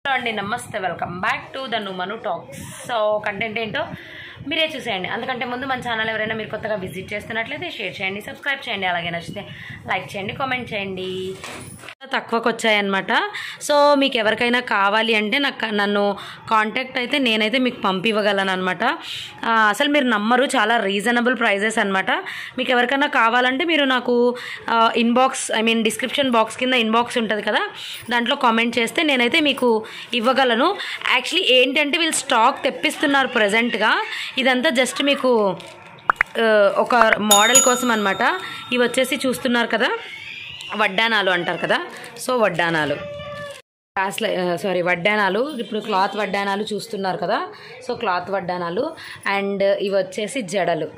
hello అండి నమస్తే welcome back to the Numanu talks so content ఏంటో మీరే చూసేయండి అందుకంటే ముందు మన ఛానల్ ఎవరైనా మీరు కొత్తగా విజిట్ చేస్తున్నట్లయితే షేర్ చేయండి సబ్స్క్రైబ్ చేయండి అలాగే నచ్చితే లైక్ చేయండి కామెంట్ చేయండి తక్కువకి వచ్చాయన్నమాట సో మీకు ఎవరికైనా కావాలి అంటే నాకు నన్ను కాంటాక్ట్ అయితే నేనైతే మీకు పంపివ్వగలను అనమాట అసలు మీరు నమ్మరు చాలా రీజనబుల్ ప్రైజెస్ అనమాట మీకు ఎవరికైనా కావాలంటే మీరు నాకు inbox I mean description box కింద ఇన్బాక్స్ ఉంటుంది కదా దాంట్లో కామెంట్ చేస్తే నేనైతే మీకు ఇవ్వగలను యాక్చువల్లీ ఏంటంటే వీళ్ళు స్టాక్ తెప్పిస్తున్నారు ప్రజెంట్గా ఇదంతా జస్ట్ మీకు ఆ, ఒక మోడల్ కోసం అనమాట ఇవి వచ్చేసి చూస్తున్నారు కదా వడ్డానాలు అంటారు కదా సో వడ్డానాలు క్లాస్లో సారీ వడ్డానాలు ఇప్పుడు క్లాత్ వడ్డానాలు చూస్తున్నారు కదా సో క్లాత్ వడ్డానాలు అండ్ ఇవి వచ్చేసి జడలు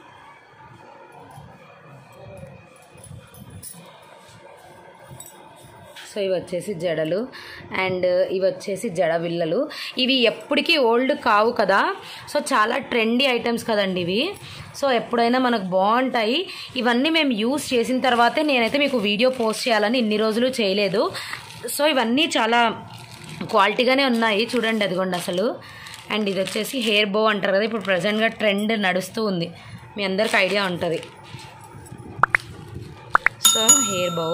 సో ఇవి వచ్చేసి జడలు అండ్ ఇవి వచ్చేసి జడ విల్లలు ఇవి ఎప్పటికీ ఓల్డ్ కావు కదా సో చాలా ట్రెండీ ఐటమ్స్ కదండి ఇవి సో ఎప్పుడైనా మనకు బాగుంటాయి ఇవన్నీ మేము యూస్ చేసిన తర్వాతే నేనైతే మీకు వీడియో పోస్ట్ చేయాలని ఇన్ని రోజులు చేయలేదు సో ఇవన్నీ చాలా క్వాలిటీగానే ఉన్నాయి చూడండి అదిగోండి అసలు అండ్ ఇది వచ్చేసి హెయిర్ బో అంటారు కదా ఇప్పుడు ప్రజెంట్గా ట్రెండ్ నడుస్తూ ఉంది మీ అందరికి ఐడియా ఉంటుంది సో హెయిర్ బౌ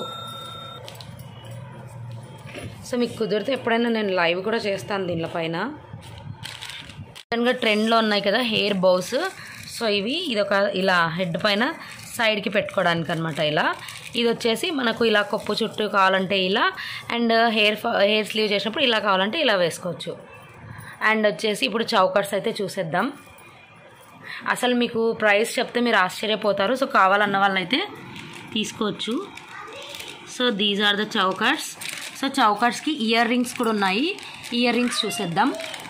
సో మీకు కుదిరితే ఎప్పుడైనా నేను లైవ్ కూడా చేస్తాను దీనిపైన సడన్గా ట్రెండ్లో ఉన్నాయి కదా హెయిర్ బౌస్ సో ఇవి ఇది ఒక ఇలా హెడ్ పైన సైడ్కి పెట్టుకోవడానికి అనమాట ఇలా ఇది వచ్చేసి మనకు ఇలా కొప్పు చుట్టూ కావాలంటే ఇలా అండ్ హెయిర్ హెయిర్ స్లీవ్ చేసినప్పుడు ఇలా కావాలంటే ఇలా వేసుకోవచ్చు అండ్ వచ్చేసి ఇప్పుడు చౌకర్స్ అయితే చూసేద్దాం అసలు మీకు ప్రైస్ చెప్తే మీరు ఆశ్చర్యపోతారు సో కావాలన్న వాళ్ళైతే తీసుకోవచ్చు so these are the chokers so చౌకర్స్కి ఇయర్ రింగ్స్ కూడా ఉన్నాయి ఇయర్ రింగ్స్ చూసేద్దాం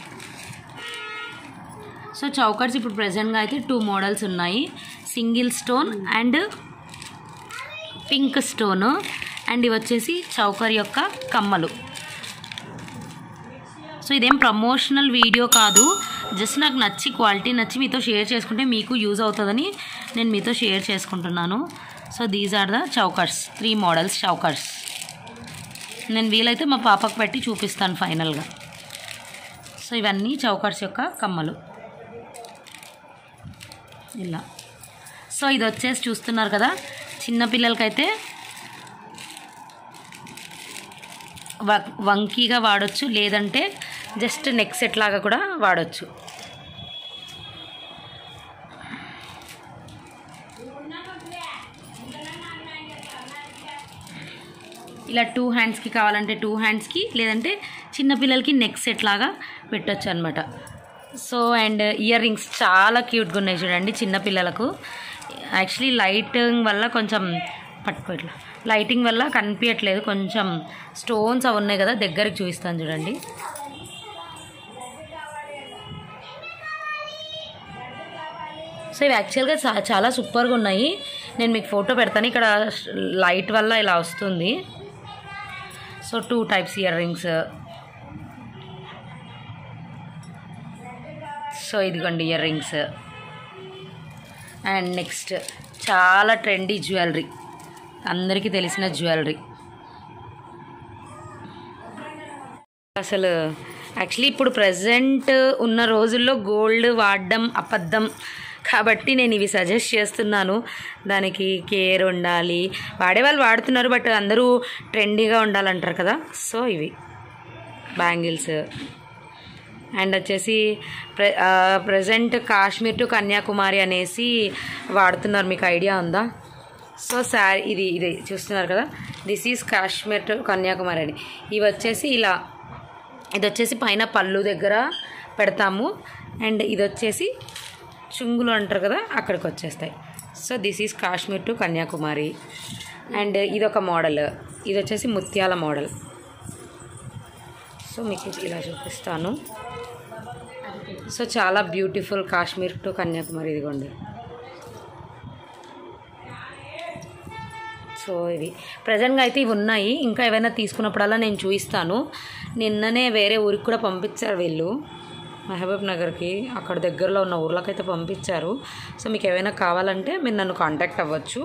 సో చౌకర్స్ ఇప్పుడు ప్రజెంట్గా అయితే టూ మోడల్స్ ఉన్నాయి single stone and pink stone and ఇవి వచ్చేసి చౌకర్ యొక్క కమ్మలు సో ఇదేం ప్రమోషనల్ వీడియో కాదు జస్ట్ నాకు నచ్చి క్వాలిటీ నచ్చి మీతో షేర్ చేసుకుంటే మీకు యూజ్ అవుతుందని నేను మీతో షేర్ చేసుకుంటున్నాను so these are the chokers three models chokers నేను వీలైతే మా పాపకు పెట్టి చూపిస్తాను ఫైనల్గా సో ఇవన్నీ చౌకర్స్ యొక్క కమ్మలు ఇలా సో ఇది వచ్చేసి చూస్తున్నారు కదా చిన్నపిల్లలకైతే వ వంకీగా వాడచ్చు లేదంటే జస్ట్ నెక్ సెట్ లాగా కూడా వాడచ్చు ఇలా టూ హ్యాండ్స్కి కావాలంటే టూ హ్యాండ్స్కి లేదంటే చిన్నపిల్లలకి నెక్ సెట్ లాగా పెట్టచ్చు అనమాట సో అండ్ ఇయర్ రింగ్స్ చాలా క్యూట్గా ఉన్నాయి చూడండి చిన్నపిల్లలకు యాక్చువల్లీ లైటింగ్ వల్ల కొంచెం పట్టుకో ఇట్లా లైటింగ్ వల్ల కనిపించట్లేదు కొంచెం స్టోన్స్ అవి ఉన్నాయి కదా దగ్గరికి చూపిస్తాను చూడండి సో ఇవి యాక్చువల్గా చా- చాలా సూపర్గా ఉన్నాయి నేను మీకు ఫోటో పెడతాను ఇక్కడ లైట్ వల్ల ఇలా వస్తుంది so two types earrings so ఇదిగోండి ఇయర్ రింగ్స్ అండ్ నెక్స్ట్ చాలా ట్రెండీ జ్యువెలరీ అందరికీ తెలిసిన జ్యువెలరీ అసలు యాక్చువల్లీ ఇప్పుడు ప్రజెంట్ ఉన్న రోజుల్లో గోల్డ్ వాడడం అబద్ధం కాబట్టి నేను ఇవి సజెస్ట్ చేస్తున్నాను దానికి కేర్ ఉండాలి వాడేవాళ్ళు వాడుతున్నారు బట్ అందరూ ట్రెండీగా ఉండాలంటారు కదా సో ఇవి బ్యాంగిల్స్ అండ్ వచ్చేసి pre present Kashmir to Kanyakumari అనేసి వాడుతున్నారు మీకు ఐడియా ఉందా సో శారీ ఇది ఇది చూస్తున్నారు కదా this is Kashmir to Kanyakumari అని ఇవి వచ్చేసి ఇలా ఇది వచ్చేసి పైన పళ్ళు దగ్గర పెడతాము అండ్ ఇది వచ్చేసి చుంగులు అంటారు కదా అక్కడికి వచ్చేస్తాయి so this is Kashmir to Kanyakumari and ఇది ఒక మోడల్ ఇది వచ్చేసి ముత్యాల మోడల్ సో మీకు ఇది ఇలా చూపిస్తాను సో చాలా బ్యూటిఫుల్ కాశ్మీర్ టు కన్యాకుమారి ఇదిగోండి సో ఇవి ప్రజెంట్గా అయితే ఇవి ఉన్నాయి ఇంకా ఏవైనా తీసుకున్నప్పుడల్లా నేను చూపిస్తాను నిన్ననే వేరే ఊరికి కూడా పంపించారు వీళ్ళు మహబూబ్ నగర్కి అక్కడ దగ్గరలో ఉన్న ఊర్లకైతే పంపించారు సో మీకు ఏమైనా కావాలంటే మీరు నన్ను కాంటాక్ట్ అవ్వచ్చు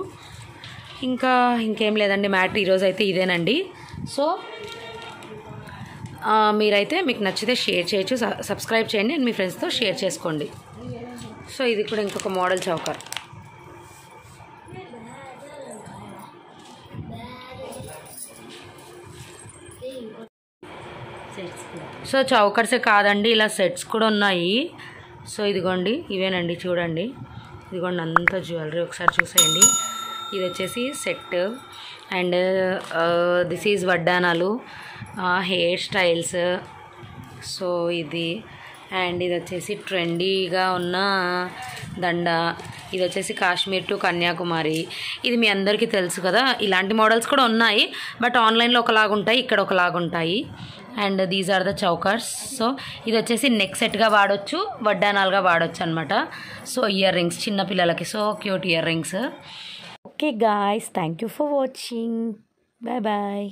ఇంకా ఇంకేం లేదండి మ్యాటర్ ఈరోజు అయితే ఇదేనండి సో ఆ, మీరైతే మీకు నచ్చితే షేర్ చేయొచ్చు స- సబ్స్క్రైబ్ చేయండి అండ్ మీ ఫ్రెండ్స్తో షేర్ చేసుకోండి సో ఇది కూడా ఇంకొక మోడల్ చౌకర్ సో చౌకర్సే కాదండి ఇలా సెట్స్ కూడా ఉన్నాయి సో ఇదిగోండి ఇవేనండి చూడండి ఇదిగోండి అంత జ్యువెలరీ ఒకసారి చూసేయండి ఇది వచ్చేసి సెట్ అండ్ దిస్ ఈజ్ వడ్డానాలు హెయిర్ స్టైల్స్ సో ఇది అండ్ ఇది వచ్చేసి ట్రెండీగా ఉన్న దండ ఇది వచ్చేసి కాశ్మీర్ టు కన్యాకుమారి ఇది మీ అందరికీ తెలుసు కదా ఇలాంటి మోడల్స్ కూడా ఉన్నాయి బట్ ఆన్లైన్లో ఒకలాగా ఉంటాయి ఇక్కడ ఒకలాగా ఉంటాయి and these are the chokers so ఇది వచ్చేసి నెక్ సెట్గా వాడొచ్చు వడ్డానాలుగా వాడొచ్చు అనమాట సో ఇయర్ రింగ్స్ చిన్న పిల్లలకి so cute earrings okay guys thank you for watching bye bye